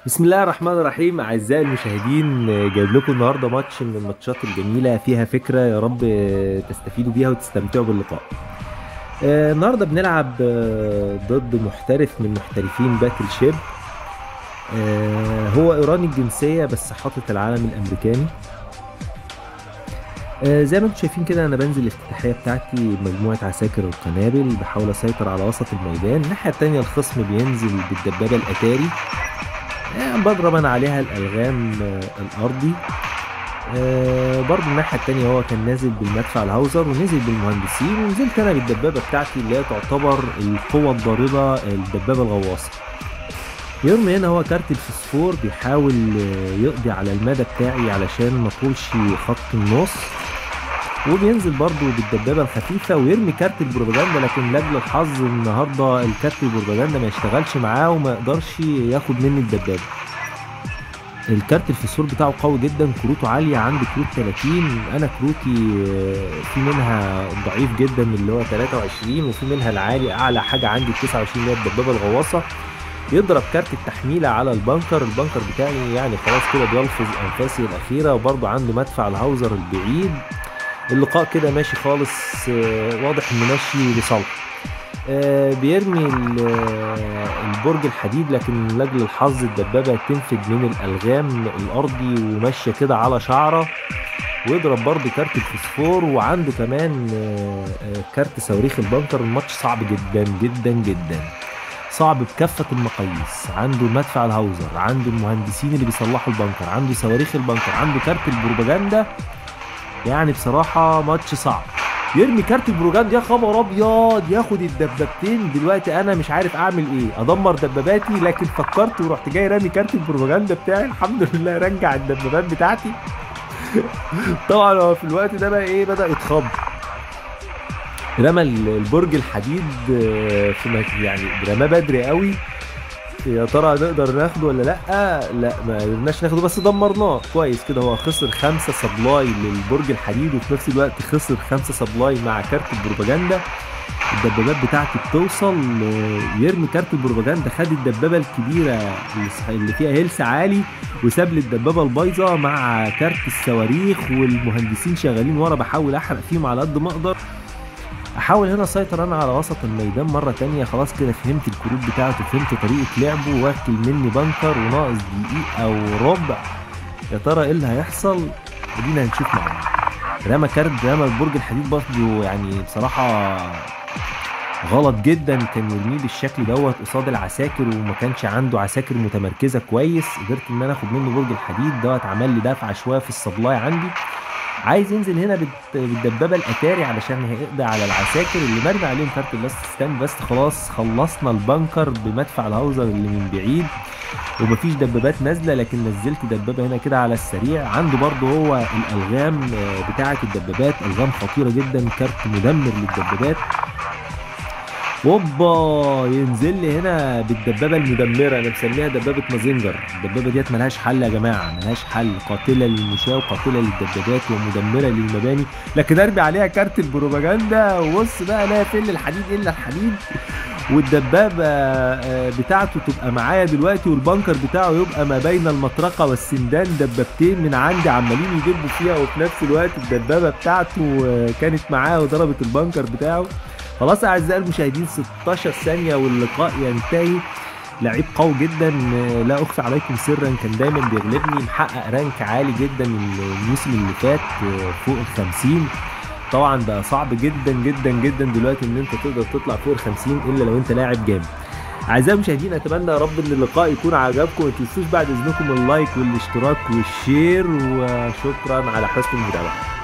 بسم الله الرحمن الرحيم اعزائي المشاهدين جايب لكم النهارده ماتش من الماتشات الجميله فيها فكره يا رب تستفيدوا بيها وتستمتعوا باللقاء آه، النهارده بنلعب آه، ضد محترف من محترفين باتل شيب آه، هو ايراني الجنسيه بس حاطط العالم الامريكاني آه، زي ما انتم شايفين كده انا بنزل الافتتاحيه بتاعتي مجموعه عساكر القنابل بحاول اسيطر على وسط الميدان الناحيه التانية الخصم بينزل بالدبابه الاتاري آه، بضرب انا عليها الالغام آه، الارضي آه، برضه الناحيه التانية هو كان نازل بالمدفع الهاوزر ونزل بالمهندسين ونزلت انا بالدبابه بتاعتي اللي هي تعتبر القوه الضاربه الدبابه الغواصه يرمي هنا هو كارت الفسفور بيحاول آه، يقضي على المدى بتاعي علشان ما طولش خط النص وبينزل برضه بالدبابه الخفيفه ويرمي كارت البروباجندا لكن لاجل الحظ النهارده الكارت البروباجندا ما يشتغلش معاه وما يقدرش ياخد مني الدبابه الكارت الفسفور بتاعه قوي جدا كروته عاليه عندي كروت 30 انا كروتي آه، في منها ضعيف جدا اللي هو 23 وفي منها العالي اعلى حاجه عندي 29 اللي هي الدبابه الغواصه يضرب كارت التحميلة على البنكر البنكر بتاعي يعني خلاص كده بيلفظ انفاسي الاخيره وبرضه عنده مدفع الهاوزر البعيد اللقاء كده ماشي خالص آه، واضح انه ماشي لصالح آه، بيرمي ال- آه، البرج الحديد لكن لاجل الحظ الدبابه تنفد من الالغام الارضي وماشيه كده على شعره ويضرب برضه كارت الفسفور وعنده كمان آه، آه، كارت صواريخ البنكر الماتش صعب جدا جدا جدا صعب بكافة المقاييس عنده مدفع الهاوزر عنده المهندسين اللي بيصلحوا البنكر عنده صواريخ البنكر عنده كارت البروباجندا يعني بصراحة ماتش صعب يرمي كارت البروجاند يا خبر ابيض ياخد الدبابتين دلوقتي انا مش عارف اعمل ايه ادمر دباباتي لكن فكرت ورحت جاي رامي كارت البروباجندا بتاعي الحمد لله رجع الدبابات بتاعتي طبعا هو في الوقت ده بقى ايه بدا يتخض رمى ال- البرج الحديد آه، في مك- يعني رماه بدري قوي يا ترى نقدر ناخده ولا لا لا ما قدرناش ناخده بس دمرناه كويس كده هو خسر خمسة سبلاي للبرج الحديد وفي نفس الوقت خسر خمسة سبلاي مع كارت البروباجندا الدبابات بتاعتي بتوصل آه، يرمي كارت البروباجندا خد الدبابه الكبيره اللي س- اللي فيها هيلث عالي وساب لي الدبابه البايظه مع كارت الصواريخ والمهندسين شغالين ورا بحاول احرق فيهم على قد ما اقدر احاول هنا اسيطر انا على وسط الميدان مره تانية خلاص كده فهمت الكروت بتاعته فهمت طريقه لعبه واكل مني بنكر وناقص دقيقه وربع يا ترى ايه اللي هيحصل ادينا هنشوف مع بعض رمى كارت رمى البرج الحديد برضه يعني بصراحه غلط جدا كان يرميه بالشكل دوت قصاد العساكر وما كانش عنده عساكر متمركزه كويس قدرت ان انا اخد منه برج الحديد دوت عمل لي دفعه شويه في السبلاي عندي عايز ينزل هنا بالت- بالدبابه الاتاري علشان هيقضي على العساكر اللي مرمي عليهم كارت اللاست ستاند بس خلاص خلصنا البنكر بمدفع الهاوزر اللي من بعيد ومفيش دبابات نازله لكن نزلت دبابه هنا كده على السريع عنده برضه هو الالغام آه، بتاعه الدبابات الغام خطيره جدا كارت مدمر للدبابات هوبا ينزل لي هنا بالدبابه المدمره انا مسميها دبابه مازنجر الدبابه ديت ملهاش حل يا جماعه ملهاش حل قاتله للمشاة وقاتله للدبابات ومدمره للمباني لكن ارمي عليها كارت البروباجندا وبص بقى لا يفل الحديد الا الحديد والدبابه آه، بتاعته تبقى معايا دلوقتي والبنكر بتاعه يبقى ما بين المطرقه والسندان دبابتين من عندي عمالين يدبوا فيها وفي نفس الوقت الدبابه بتاعته آه، كانت معاه وضربت البنكر بتاعه خلاص اعزائي المشاهدين 16 ثانيه واللقاء ينتهي لعيب قوي جدا آه، لا اخفي عليكم سرا كان دايما بيغلبني محقق رانك عالي جدا الموسم اللي فات آه، فوق ال 50 طبعا بقى صعب جدا جدا جدا دلوقتي ان انت تقدر تطلع فوق ال 50 الا لو انت لاعب جامد اعزائي المشاهدين اتمنى يا رب ان اللقاء يكون عجبكم ما تنسوش بعد اذنكم اللايك والاشتراك والشير وشكرا على حسن المتابعه